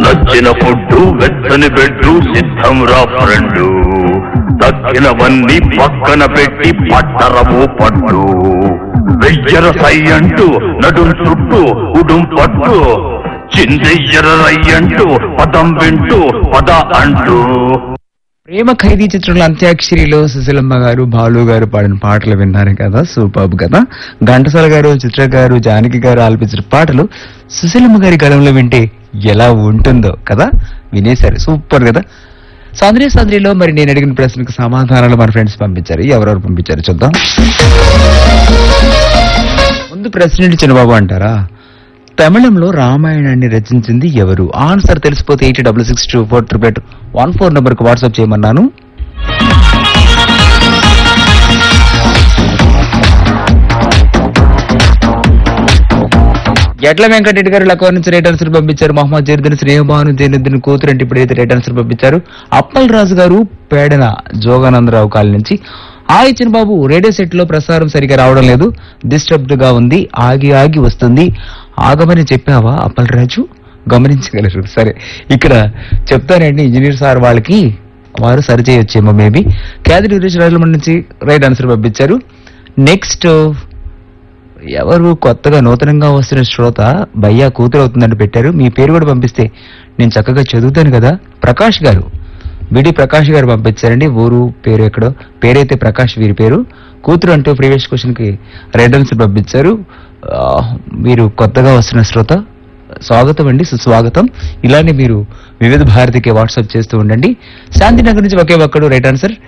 నచ్చిన ఫుడ్డు వెచ్చని బెడ్డు సిద్ధం రా ఫ్రెండు తగ్గినవన్నీ పక్కన పెట్టి పట్టరము పట్టు వెయ్యర సై అంటూ నడుం చుట్టూ ఉడుం పట్టు చిందెయ్యర రై అంటూ పదం వింటూ పద అంటూ ప్రేమ ఖైదీ చిత్రంలో అంత్యాక్షరిలో సుశీలమ్మ గారు బాలు గారు పాడిన పాటలు విన్నారు కదా సూపర్ కదా ఘంటసాల గారు చిత్ర గారు జానకి గారు ఆలపించిన పాటలు సుశీలమ్మ గారి గళంలో వింటే ఎలా ఉంటుందో కదా వినేశారు సూపర్ కదా సంద్రీ సంద్రిలో మరి నేను అడిగిన ప్రశ్నకు సమాధానాలు మన ఫ్రెండ్స్ పంపించారు ఎవరెవరు పంపించారు చూద్దాం ముందు ప్రెసిడెంట్ చిన్నబాబు అంటారా తమిళంలో రామాయణాన్ని రచించింది ఎవరు ఆన్సర్ తెలిసిపోతే eighty double six two four triple one four నెంబర్కి వాట్సాప్ చేయమన్నాను ఎట్ల వెంకటరెడ్డి గారు లక్వ నుంచి రైట్ ఆన్సర్ పంపించారు మహమ్మద్ జైనుద్దీన్ స్నేహభాను జైనుద్దీన్ కూతురు అంటే ఇప్పుడైతే రైట్ ఆన్సర్ పంపించారు అప్పల్ రాజు గారు పేడన జోగానందరావు కాలనీ నుంచి ఆ ఇచ్చిన బాబు రేడియో సెట్ లో ప్రసారం సరిగా రావడం లేదు డిస్టర్బ్డ్ గా ఉంది ఆగి ఆగి వస్తుంది ఆగమని చెప్పావా అప్పల్ రాజు గమనించగలరు సరే ఇక్కడ చెప్తానండి ఇంజనీర్ సార్ వాళ్ళకి వారు సరి చేయొచ్చేమో మేబీ క్యాదిరి వీరేష్ రాజమండ్రి నుంచి రైట్ ఆన్సర్ పంపించారు నెక్స్ట్ ఎవరు కొత్తగా నూతనంగా వస్తున్న శ్రోత భయ్యా కూతురు అవుతుందని పెట్టారు మీ పేరు కూడా పంపిస్తే నేను చక్కగా చదువుతాను కదా ప్రకాష్ గారు బిడి ప్రకాష్ గారు పంపించారండి ఊరు పేరు ఎక్కడో పేరైతే ప్రకాష్ వీరి పేరు కూతురు అంటూ ప్రీవియస్ క్వశ్చన్ కి రెడ్ ఆన్సర్ పంపించారు ఆ, మీరు కొత్తగా వస్తున్న శ్రోత స్వాగతం అండి సుస్వాగతం ఇలానే మీరు వివిధ భారతికి వాట్సాప్ చేస్తూ ఉండండి శాంతినగర్ నుంచి ఒకే ఒక్కడు రైట్ ఆన్సర్